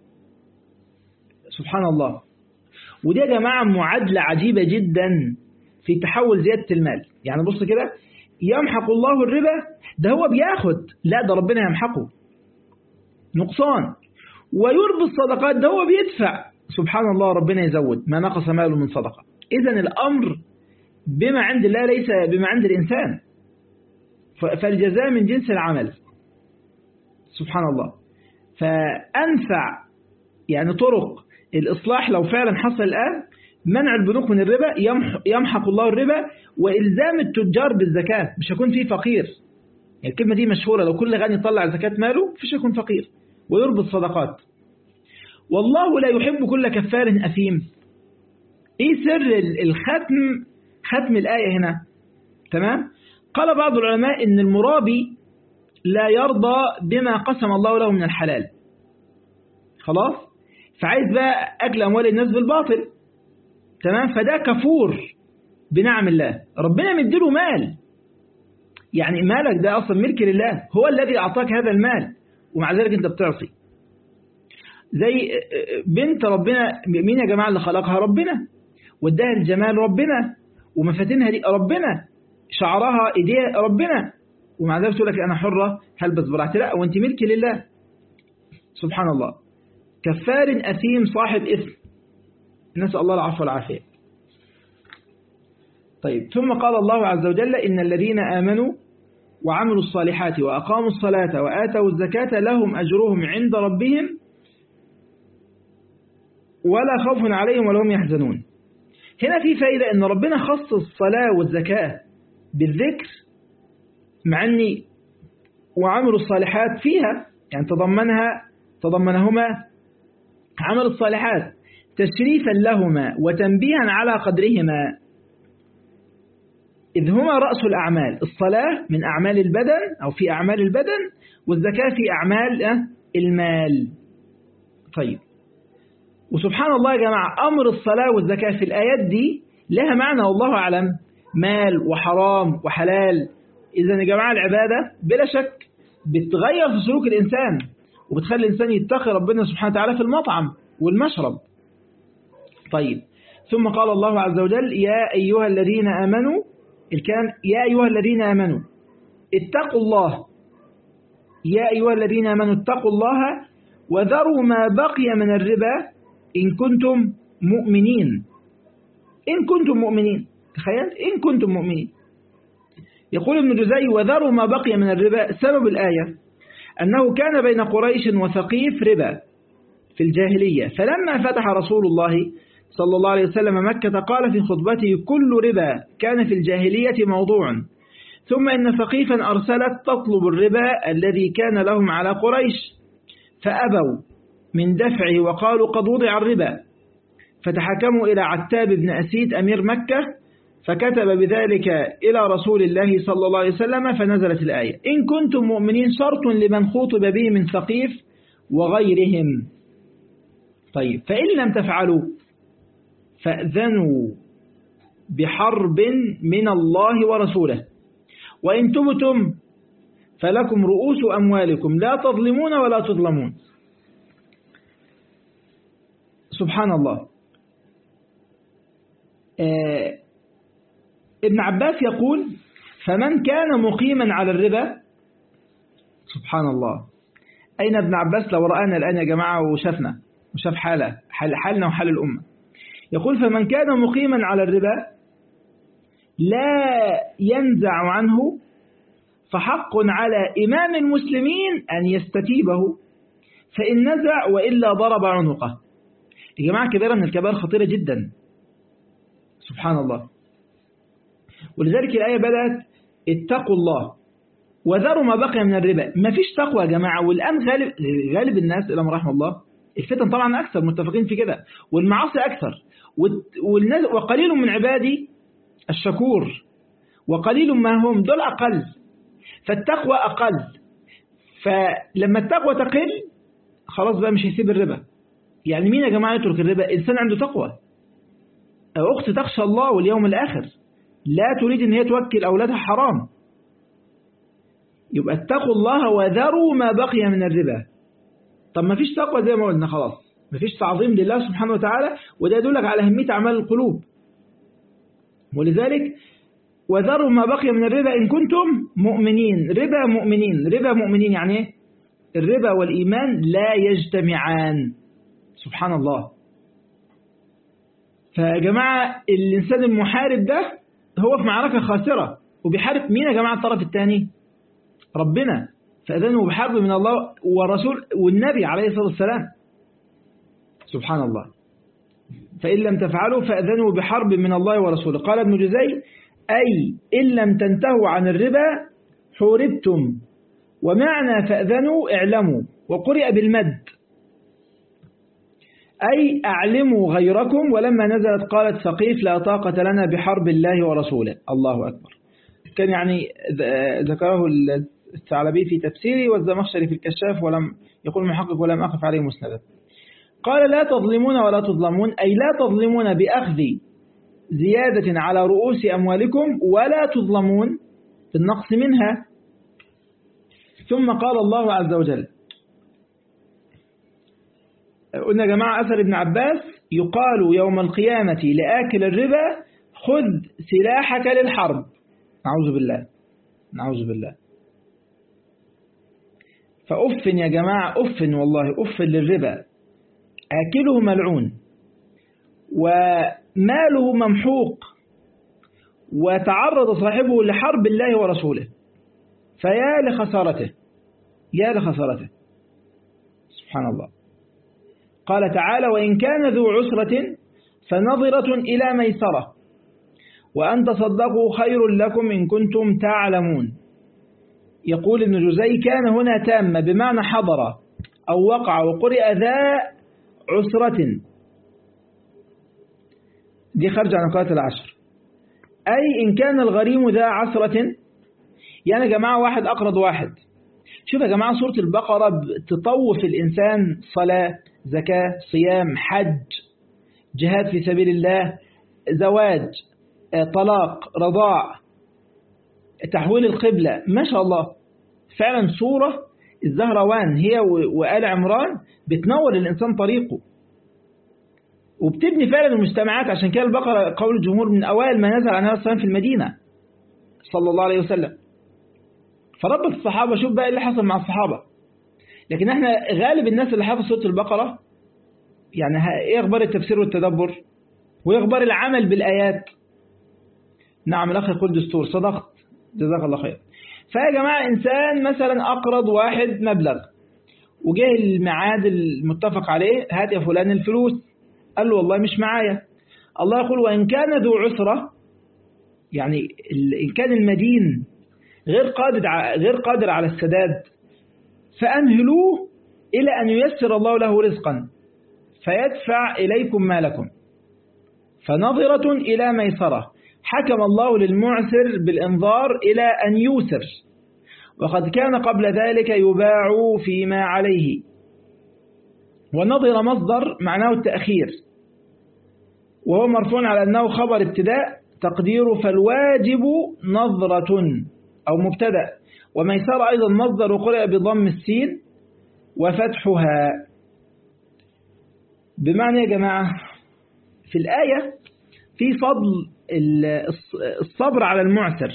سبحان الله ودي يا جماعة معادلة عجيبة جدا في تحول زيادة المال يعني بص كده يمحق الله الربا ده هو بياخد لا ده ربنا يمحقه نقصان ويربي الصدقات ده هو بيدفع سبحان الله ربنا يزود ما نقص ماله من صدقة إذا الأمر بما عند الله ليس بما عند الإنسان فالجزاء من جنس العمل سبحان الله فأنفع يعني طرق الإصلاح لو فعلا حصل الآن منع البنوك من الربا يمحق الله الربا وإلزام التجار بالزكاة مش هيكون فيه فقير يعني الكلمة دي مشهورة لو كل غني طلع زكاة ماله مش هيكون فقير ويربي الصدقات والله لا يحب كل كفار أثيم إيه سر الختم ختم الآية هنا تمام قال بعض العلماء إن المرابي لا يرضى بما قسم الله له من الحلال خلاص فعايز بقى أكل أموال الناس بالباطل تمام فده كفور بنعم الله ربنا مديله مال يعني مالك ده أصلا ملك لله هو الذي أعطاك هذا المال ومع ذلك أنت بتعصي زي بنت ربنا مين يا جماعة اللي خلقها ربنا واداها الجمال ربنا ومفاتنها دي ربنا شعرها ايديها ربنا ومع ذلك تقول لك انا حرة هلبس براحتي لا وانت ملك لله سبحان الله كفار أثيم صاحب إثم نسأل الله العفو والعافية طيب ثم قال الله عز وجل إن الذين آمنوا وعملوا الصالحات وأقاموا الصلاة وآتوا الزكاة لهم أجرهم عند ربهم ولا خوف عليهم ولا هم يحزنون هنا في فائدة أن ربنا خص الصلاة والزكاة بالذكر مع أني وعملوا الصالحات فيها يعني تضمنها تضمنهما عمل الصالحات تشريفا لهما وتنبيها على قدرهما إذ هما رأس الأعمال الصلاة من أعمال البدن أو في أعمال البدن والزكاة في أعمال المال طيب وسبحان الله يا جماعة أمر الصلاة والزكاة في الآيات دي لها معنى والله أعلم مال وحرام وحلال إذا يا جماعة العبادة بلا شك بتغير في سلوك الإنسان وبتخلي الإنسان يتقي ربنا سبحانه وتعالى في المطعم والمشرب طيب ثم قال الله عز وجل يا أيها الذين آمنوا الكلام يا أيها الذين آمنوا اتقوا الله يا أيها الذين آمنوا اتقوا الله وذروا ما بقي من الربا إن كنتم مؤمنين إن كنتم مؤمنين تخيل إن كنتم مؤمنين يقول ابن جزي وذروا ما بقي من الربا سبب الآية أنه كان بين قريش وثقيف ربا في الجاهلية فلما فتح رسول الله صلى الله عليه وسلم مكة قال في خطبته كل ربا كان في الجاهلية موضوع ثم إن ثقيفا أرسلت تطلب الربا الذي كان لهم على قريش فأبوا من دفعه وقالوا قد وضع الربا فتحكموا إلى عتاب بن أسيد أمير مكة فكتب بذلك إلى رسول الله صلى الله عليه وسلم فنزلت الآية إن كنتم مؤمنين شرط لمن خطب به من ثقيف وغيرهم طيب فإن لم تفعلوا فأذنوا بحرب من الله ورسوله وإن تبتم فلكم رؤوس أموالكم لا تظلمون ولا تظلمون سبحان الله آه ابن عباس يقول فمن كان مقيما على الربا سبحان الله أين ابن عباس لو رآنا الآن يا جماعة وشافنا وشاف حالة حال حالنا وحال الأمة يقول فمن كان مقيما على الربا لا ينزع عنه فحق على إمام المسلمين أن يستتيبه فإن نزع وإلا ضرب عنقه يا جماعة كبيرة من الكبائر خطيرة جدا سبحان الله ولذلك الآية بدأت اتقوا الله وذروا ما بقي من الربا ما فيش تقوى يا جماعة والآن غالب, غالب الناس إلى رحمه الله الفتن طبعا أكثر متفقين في كده والمعاصي أكثر والناس وقليل من عبادي الشكور وقليل ما هم دول أقل فالتقوى أقل فلما التقوى تقل خلاص بقى مش هيسيب الربا يعني مين يا جماعة يترك الربا إنسان عنده تقوى أخت تخشى الله واليوم الآخر لا تريد ان هي توكل أولادها حرام يبقى اتقوا الله وذروا ما بقي من الربا طب ما فيش تقوى زي ما قلنا خلاص ما فيش تعظيم لله سبحانه وتعالى وده يدلك على أهمية أعمال القلوب ولذلك وذروا ما بقي من الربا إن كنتم مؤمنين ربا مؤمنين ربا مؤمنين يعني ايه الربا والإيمان لا يجتمعان سبحان الله فيا جماعة الإنسان المحارب ده هو في معركة خاسرة وبيحارب مين يا جماعة الطرف الثاني ربنا فأذنوا بحرب من الله ورسول والنبي عليه الصلاة والسلام سبحان الله فإن لم تفعلوا فأذنوا بحرب من الله ورسوله قال ابن جزي أي إن لم تنتهوا عن الربا حوربتم ومعنى فأذنوا اعلموا وقرئ بالمد أي أعلموا غيركم ولما نزلت قالت ثقيف لا طاقة لنا بحرب الله ورسوله الله أكبر كان يعني ذكره الثعلبي في تفسيره والزمخشري في الكشاف ولم يقول محقق ولم أقف عليه مسندا قال لا تظلمون ولا تظلمون أي لا تظلمون بأخذ زيادة على رؤوس أموالكم ولا تظلمون بالنقص منها ثم قال الله عز وجل قلنا يا جماعة أثر ابن عباس يقال يوم القيامة لآكل الربا خذ سلاحك للحرب نعوذ بالله نعوذ بالله فأف يا جماعة أف والله أف للربا آكله ملعون وماله ممحوق وتعرض صاحبه لحرب الله ورسوله فيا لخسارته يا لخسارته سبحان الله قال تعالى وإن كان ذو عسرة فنظرة إلى ميسرة وأن تصدقوا خير لكم إن كنتم تعلمون يقول ابن جزي كان هنا تامة بمعنى حضر أو وقع وقرئ ذا عسرة دي خرج عن قراءة العشر أي إن كان الغريم ذا عسرة يعني يا جماعة واحد أقرض واحد شوف يا جماعة سورة البقرة تطوف الإنسان صلاة زكاة صيام حج جهاد في سبيل الله زواج طلاق رضاع تحويل القبلة ما شاء الله فعلا صورة الزهروان هي وآل عمران بتنور الإنسان طريقه وبتبني فعلا المجتمعات عشان كده البقرة قول الجمهور من أوائل ما نزل عنها الصلاة في المدينة صلى الله عليه وسلم فربط الصحابة شوف بقى اللي حصل مع الصحابة لكن احنا غالب الناس اللي حافظ سورة البقرة يعني ايه اخبار التفسير والتدبر وايه اخبار العمل بالآيات نعم الأخ يقول دستور صدقت جزاك الله خير فيا جماعة إنسان مثلا أقرض واحد مبلغ وجه الميعاد المتفق عليه هات يا فلان الفلوس قال له والله مش معايا الله يقول وإن كان ذو عسرة يعني إن كان المدين غير قادر غير قادر على السداد فأمهلوه إلى أن ييسر الله له رزقا فيدفع إليكم مالكم فنظرة إلى ميسرة حكم الله للمعسر بالإنظار إلى أن يوسر وقد كان قبل ذلك يباع فيما عليه ونظر مصدر معناه التأخير وهو مرفوع على أنه خبر ابتداء تقديره فالواجب نظرة أو مبتدأ وميسر أيضا مصدر وقرأ بضم السين وفتحها بمعنى يا جماعة في الآية في فضل الصبر على المعسر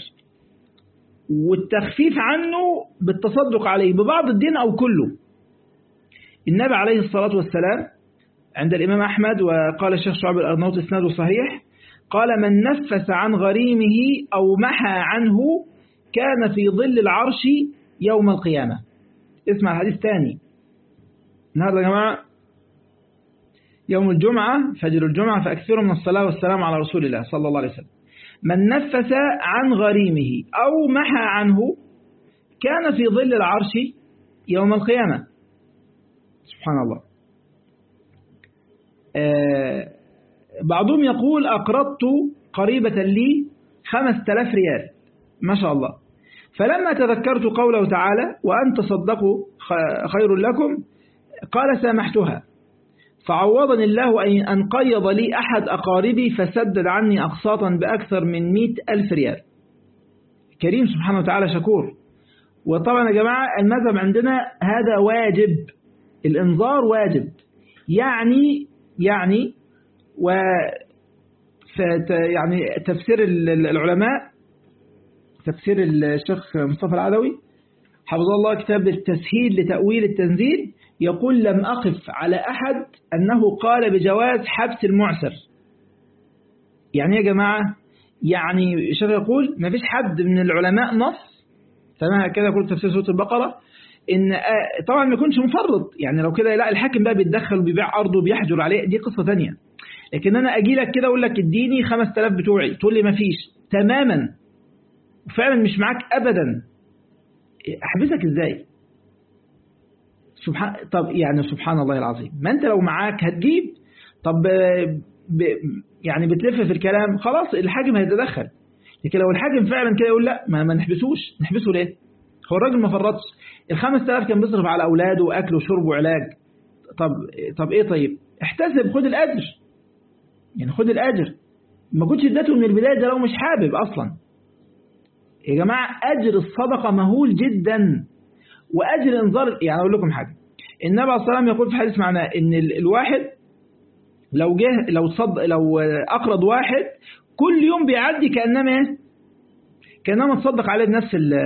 والتخفيف عنه بالتصدق عليه ببعض الدين أو كله النبي عليه الصلاة والسلام عند الإمام أحمد وقال الشيخ شعب الأرنوط إسناده صحيح قال من نفس عن غريمه أو محى عنه كان في ظل العرش يوم القيامة اسمع الحديث تاني النهارده يا جماعة يوم الجمعة فجر الجمعة فأكثروا من الصلاة والسلام على رسول الله صلى الله عليه وسلم من نفس عن غريمه أو محى عنه كان في ظل العرش يوم القيامة سبحان الله آه بعضهم يقول أقرضت قريبة لي خمس تلاف ريال ما شاء الله فلما تذكرت قوله تعالى وأن تصدقوا خير لكم قال سامحتها فعوضني الله أن قيض لي أحد أقاربي فسدد عني أقساطا بأكثر من مئة ألف ريال كريم سبحانه وتعالى شكور وطبعا يا جماعة المذهب عندنا هذا واجب الإنظار واجب يعني يعني و يعني تفسير العلماء تفسير الشيخ مصطفى العدوي حفظه الله كتاب التسهيل لتأويل التنزيل يقول لم أقف على أحد أنه قال بجواز حبس المعسر يعني يا جماعة يعني الشيخ يقول ما فيش حد من العلماء نص تمام كده يقول تفسير سورة البقرة إن طبعا ما يكونش مفرط يعني لو كده لا الحاكم بقى بيتدخل وبيبيع أرضه وبيحجر عليه دي قصة ثانية لكن أنا أجي لك كده أقول لك اديني 5000 بتوعي تقول لي ما فيش تماما وفعلا مش معاك أبدا أحبسك إزاي سبحان طب يعني سبحان الله العظيم ما أنت لو معاك هتجيب طب ب... يعني بتلف في الكلام خلاص الحاكم هيتدخل لكن لو الحاكم فعلا كده يقول لا ما, ما نحبسوش نحبسه ليه هو الراجل ما فرطش ال 5000 كان بيصرف على اولاده واكل وشرب وعلاج طب طب ايه طيب احتسب خد الاجر يعني خد الاجر ما كنتش اديته من البداية ده لو مش حابب أصلا يا جماعة أجر الصدقة مهول جدا وأجر انذار يعني أقول لكم حاجة النبي عليه الصلاة والسلام يقول في حديث معناه إن الواحد لو جه لو صد لو أقرض واحد كل يوم بيعدي كأنما إيه؟ كأنما تصدق عليه بنفس ال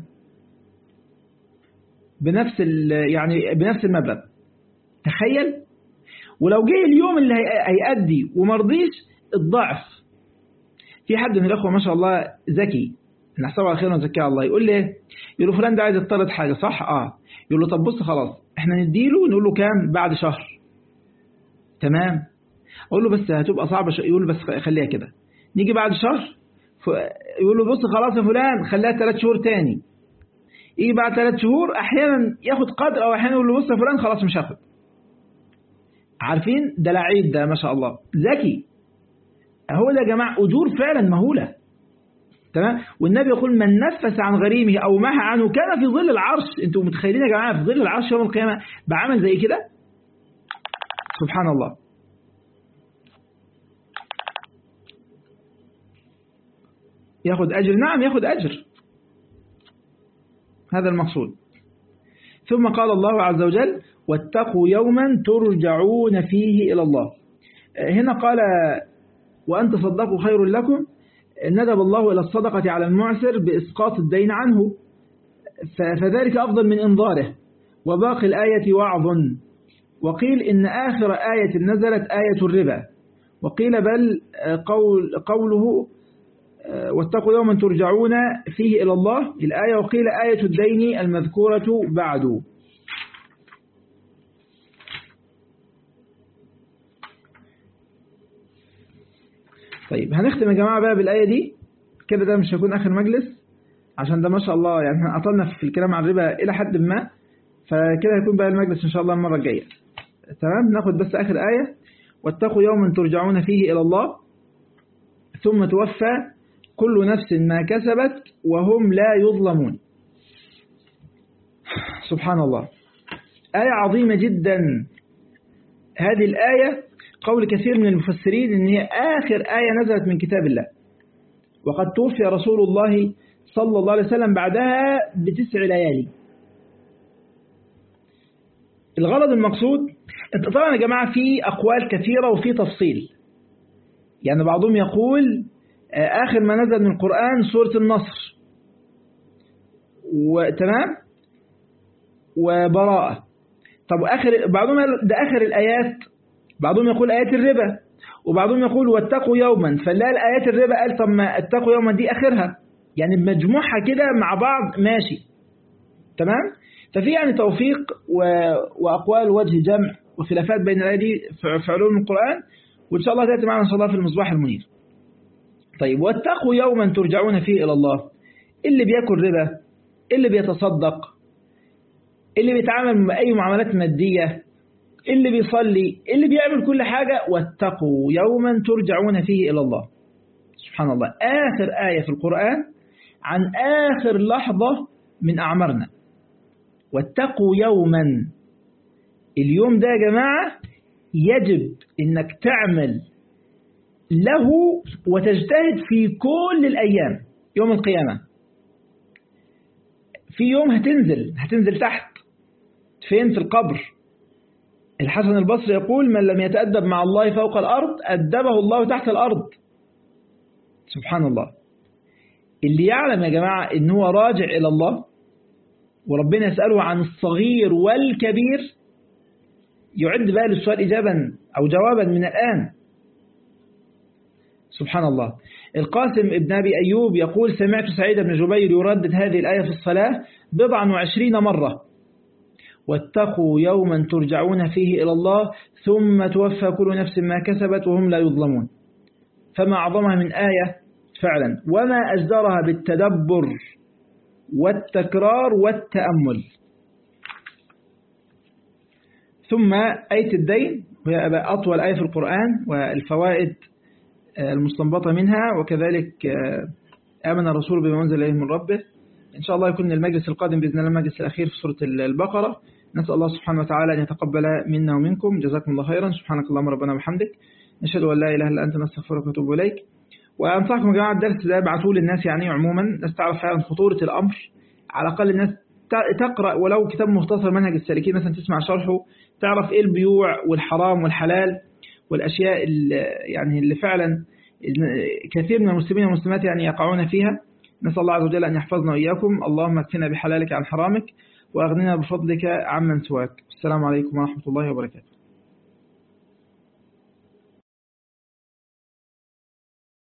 بنفس ال يعني بنفس المبلغ تخيل ولو جه اليوم اللي هيأدي ومرضيش الضعف في حد من الأخوة ما شاء الله ذكي نحسبه على خير ونزكيه على الله يقول لي يقول له فلان ده عايز يطرد حاجة صح اه يقول له طب بص خلاص احنا نديله ونقول له كام بعد شهر تمام اقول له بس هتبقى صعبة يقول له بس خليها كده نيجي بعد شهر يقول له بص خلاص يا فلان خليها ثلاث شهور تاني يجي بعد ثلاث شهور احيانا ياخد قدر او احيانا يقول له بص يا فلان خلاص مش هاخد عارفين ده لعيب ده ما شاء الله ذكي هو ده يا جماعه اجور فعلا مهوله تمام والنبي يقول من نفس عن غريمه او مها عنه كان في ظل العرش انتوا متخيلين يا جماعه في ظل العرش يوم القيامه بعمل زي كده سبحان الله ياخد اجر نعم ياخد اجر هذا المقصود ثم قال الله عز وجل واتقوا يوما ترجعون فيه إلى الله هنا قال وأن تصدقوا خير لكم ندب الله إلى الصدقة على المعسر بإسقاط الدين عنه فذلك أفضل من إنظاره وباقي الآية وعظ وقيل إن آخر آية نزلت آية الربا وقيل بل قول قوله واتقوا يوما ترجعون فيه إلى الله الآية وقيل آية الدين المذكورة بعد طيب هنختم يا جماعة بقى بالآية دي كده ده مش هيكون آخر مجلس عشان ده ما شاء الله يعني احنا أطلنا في الكلام عن الربا إلى حد ما فكده هيكون بقى المجلس إن شاء الله المرة الجاية تمام ناخد بس آخر آية واتقوا يوما ترجعون فيه إلى الله ثم توفى كل نفس ما كسبت وهم لا يظلمون سبحان الله آية عظيمة جدا هذه الآية قول كثير من المفسرين ان هي آخر آية نزلت من كتاب الله وقد توفي رسول الله صلى الله عليه وسلم بعدها بتسع ليالي الغرض المقصود طبعا يا جماعة في أقوال كثيرة وفي تفصيل يعني بعضهم يقول آخر ما نزل من القرآن سورة النصر وتمام وبراءة طب آخر بعضهم ده آخر الآيات بعضهم يقول آيات الربا وبعضهم يقول واتقوا يوما فلا الآيات الربا قال طب ما اتقوا يوما دي آخرها يعني مجموعها كده مع بعض ماشي تمام ففي يعني توفيق و... وأقوال وجه جمع وخلافات بين الآية دي في علوم القرآن وإن شاء الله تأتي معنا إن شاء الله في المصباح المنير طيب واتقوا يوما ترجعون فيه إلى الله اللي بياكل ربا اللي بيتصدق اللي بيتعامل بأي معاملات مادية اللي بيصلي اللي بيعمل كل حاجة واتقوا يوما ترجعون فيه إلى الله سبحان الله آخر آية في القرآن عن آخر لحظة من أعمارنا واتقوا يوما اليوم ده يا جماعة يجب انك تعمل له وتجتهد في كل الأيام يوم القيامة في يوم هتنزل هتنزل تحت فين في القبر الحسن البصري يقول من لم يتأدب مع الله فوق الأرض أدبه الله تحت الأرض سبحان الله اللي يعلم يا جماعة إن هو راجع إلى الله وربنا يسأله عن الصغير والكبير يعد بقى للسؤال إجابا أو جوابا من الآن سبحان الله القاسم ابن أبي أيوب يقول سمعت سعيد بن جبير يردد هذه الآية في الصلاة بضعا وعشرين مرة واتقوا يوما ترجعون فيه إلى الله ثم توفى كل نفس ما كسبت وهم لا يظلمون فما أعظمها من آية فعلا وما أجدرها بالتدبر والتكرار والتأمل ثم آية الدين وهي أطول آية في القرآن والفوائد المستنبطة منها وكذلك آمن الرسول بما أنزل إليه من ربه إن شاء الله يكون المجلس القادم بإذن الله المجلس الأخير في سورة البقرة نسأل الله سبحانه وتعالى أن يتقبل منا ومنكم جزاكم الله خيرا سبحانك اللهم ربنا وبحمدك نشهد أن لا إله إلا أنت نستغفرك ونتوب إليك وأنصحكم يا جماعة الدرس ده ابعتوه للناس يعني عموما الناس تعرف فعلا خطورة الأمر على الأقل الناس تقرأ ولو كتاب مختصر منهج السالكين مثلا تسمع شرحه تعرف إيه البيوع والحرام والحلال والأشياء اللي يعني اللي فعلا كثير من المسلمين والمسلمات يعني يقعون فيها نسأل الله عز وجل أن يحفظنا وإياكم اللهم اكفنا بحلالك عن حرامك وأغننا بفضلك عمن سواك السلام عليكم ورحمة الله وبركاته